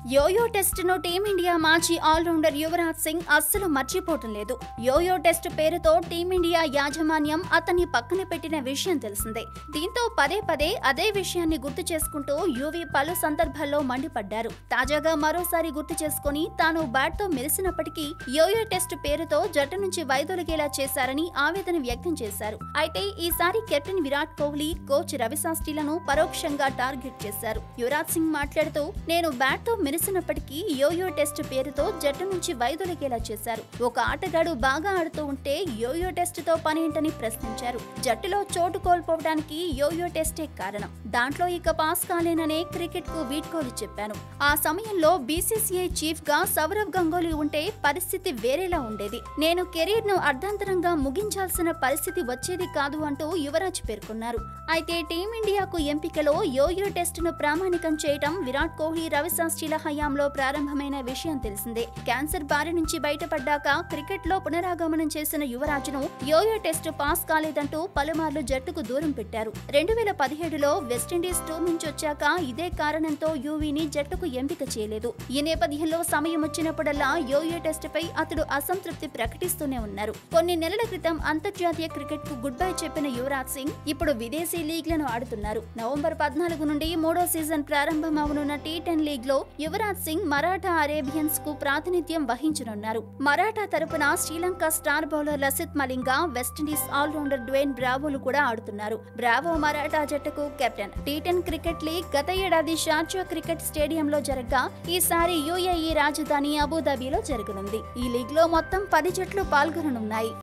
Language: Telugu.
యోయో టెస్ట్ ను టీమిండియా మాజీ ఆల్రౌండర్ యువరాజ్ సింగ్ అస్సలు మర్చిపోవటం లేదు యోయో టెస్ట్ పేరుతో టీమిండియా యాజమాన్యం అతన్ని పక్కన పెట్టిన విషయం తెలిసిందే దీంతో పదే పదే అదే విషయాన్ని గుర్తు చేసుకుంటూ యువి పలు సందర్భాల్లో మండిపడ్డారు తాజాగా మరోసారి గుర్తు చేసుకుని తాను బ్యాట్ తో మెరిసినప్పటికీ యోయో టెస్ట్ పేరుతో జట్టు నుంచి వైదొలిగేలా చేశారని ఆవేదన వ్యక్తం చేశారు అయితే ఈసారి కెప్టెన్ విరాట్ కోహ్లీ కోచ్ రవిశాస్త్రిలను పరోక్షంగా టార్గెట్ చేశారు యువరాజ్ సింగ్ మాట్లాడుతూ నేను బ్యాట్ తో మెరిసినప్పటికీ యోయో టెస్ట్ పేరుతో జట్టు నుంచి వైదొలిగేలా చేశారు ఒక ఆటగాడు బాగా ఆడుతూ ఉంటే యోయో టెస్ట్ తో పనేంటని ప్రశ్నించారు జట్టులో చోటు కోల్పోవడానికి యోయో టెస్టే కారణం దాంట్లో ఇక పాస్ కాలేననే క్రికెట్ కు వీడ్కోలు చెప్పాను ఆ సమయంలో బీసీసీఐ చీఫ్ గా సౌరవ్ గంగోలీ ఉంటే పరిస్థితి వేరేలా ఉండేది నేను కెరీర్ ను అర్ధాంతరంగా ముగించాల్సిన పరిస్థితి వచ్చేది కాదు అంటూ యువరాజ్ పేర్కొన్నారు అయితే టీమిండియాకు ఎంపికలో యోయో టెస్ట్ ను ప్రామాణికం చేయటం విరాట్ కోహ్లీ రవిశాస్త్రిల హయాంలో ప్రారంభమైన విషయం తెలిసిందే క్యాన్సర్ బారి నుంచి బయటపడ్డాక క్రికెట్ లో పునరాగమనం చేసిన యువరాజును యోయో టెస్ట్ పాస్ కాలేదంటూ పలుమార్లు జట్టుకు దూరం పెట్టారు రెండు వేల పదిహేడులో వెస్టిండీస్ టూర్ నుంచి వచ్చాక ఇదే కారణంతో యువీని జట్టుకు ఎంపిక చేయలేదు ఈ నేపథ్యంలో సమయం వచ్చినప్పుడల్లా యోయో టెస్ట్ పై అతడు అసంతృప్తి ప్రకటిస్తూనే ఉన్నారు కొన్ని నెలల క్రితం అంతర్జాతీయ క్రికెట్ కు గుడ్ బై చెప్పిన యువరాజ్ సింగ్ ఇప్పుడు విదేశీ లీగ్లను ఆడుతున్నారు నవంబర్ పద్నాలుగు నుండి మూడో సీజన్ ప్రారంభమవనున్న టీ టెన్ లీగ్ లో యువరాజ్ సింగ్ మరాఠా అరేబియన్స్ కు ప్రాతినిధ్యం వహించనున్నారు మరాఠా తరపున Sri Lanka star bowler Lasith Malinga West Indies allrounder Dwayne బ్రావోలు కూడా ఆడుతున్నారు బ్రావో మరాఠా జట్టుకు captain T ten cricket league గత ఏడాది షార్జా క్రికెట్ స్టేడియంలో జరగగా ఈసారి యుఏఈ రాజధాని అబుదాబిలో జరగనుంది ఈ లీగ్ లో మొత్తం పది జట్లు పాల్గొననున్నాయి